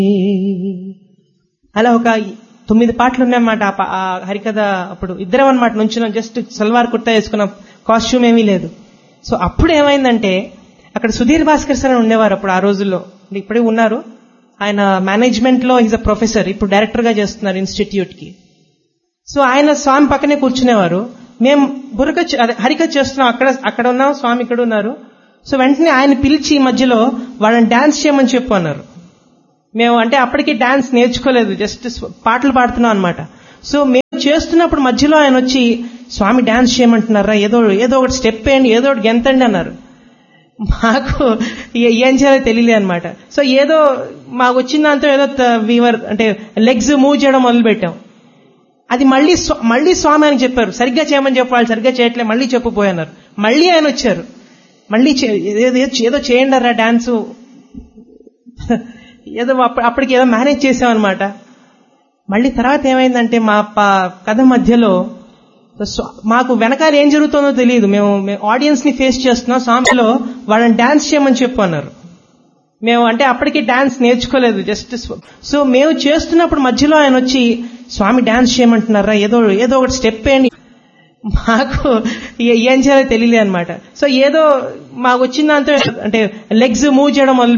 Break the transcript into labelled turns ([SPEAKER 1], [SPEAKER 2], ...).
[SPEAKER 1] అలా ఒక తొమ్మిది పాటలు ఉన్నాయన్నమాట ఆ పా- ఆ హరికథ అప్పుడు ఇద్దరం అనమాట నుంచున్నాం జస్ట్ సల్వార్ కుర్తా వేసుకున్నాం కాస్ట్యూమ్ ఏమీ లేదు సో అప్పుడు ఏమైందంటే అక్కడ సుధీర్ భాస్కర్ సార్ అని ఉండేవారు అప్పుడు ఆ రోజుల్లో అంటే ఇప్పుడే ఉన్నారు ఆయన మేనేజ్మెంట్ లో ఈజ్ అ ప్రొఫెసర్ ఇప్పుడు డైరెక్టర్ గా చేస్తున్నారు ఇన్స్టిట్యూట్ కి సో ఆయన స్వామి పక్కనే కూర్చునేవారు మేము బురక చే- అదే హరికథ చేస్తున్నాం అక్కడ అక్కడ ఉన్నాం స్వామి ఇక్కడ ఉన్నారు సో వెంటనే ఆయన పిలిచి ఈ మధ్యలో వాళ్ళని డాన్స్ చేయమని చెప్పు అన్నారు మేము అంటే అప్పటికి డాన్స్ నేర్చుకోలేదు జస్ట్ స్వ- పాటలు పాడుతున్నాం అనమాట సో మేము చేస్తున్నప్పుడు మధ్యలో ఆయన వచ్చి స్వామి డాన్స్ చేయమంటున్నారా ఏదో ఏదో ఒకటి స్టెప్ వేయండి ఏదో ఒకటి గెంతండి అన్నారు మాకు ఏ- ఏం చేయాలో తెలియలే అనమాట సో ఏదో మాకు వచ్చిన దాంతో ఏదో వీవర్ అంటే లెగ్స్ మూవ్ చేయడం మొదలు పెట్టాం అది మళ్ళీ స్వ- మళ్ళీ స్వామి అని చెప్పారు సరిగ్గా చేయమని చెప్పి వాళ్ళు సరిగ్గా చేయట్లే మళ్ళీ చెప్పిపోయన్నారు మళ్ళీ ఆయన వచ్చారు మళ్ళీ చే- ఏదో ఏదో చేయండి రా డాన్సు ఏదో అప్ప- అప్పటికి ఏదో మేనేజ్ చేసామన్నమాట మళ్ళీ తర్వాత ఏమైందంటే మా ప- కథ మధ్యలో స్వ- మాకు వెనకాల ఏం జరుగుతుందో తెలియదు మేము ఆడియన్స్ ని ఫేస్ చేస్తున్నాం స్వామిలో వాళ్ళని డాన్స్ చేయమని చెప్పు అన్నారు మేము అంటే అప్పటికి డాన్స్ నేర్చుకోలేదు జస్ట్ స్వ- సో మేము చేస్తున్నప్పుడు మధ్యలో ఆయన వచ్చి స్వామి డాన్స్ చేయమంటున్నారా ఏదో ఏదో ఒకటి స్టెప్ వేయండి మాకు ఏ- ఏం చేయాలో తెలియలే అనమాట సో ఏదో మాకు వచ్చిన దాంతో అంటే లెగ్స్ మూవ్ చేయడం మొదలు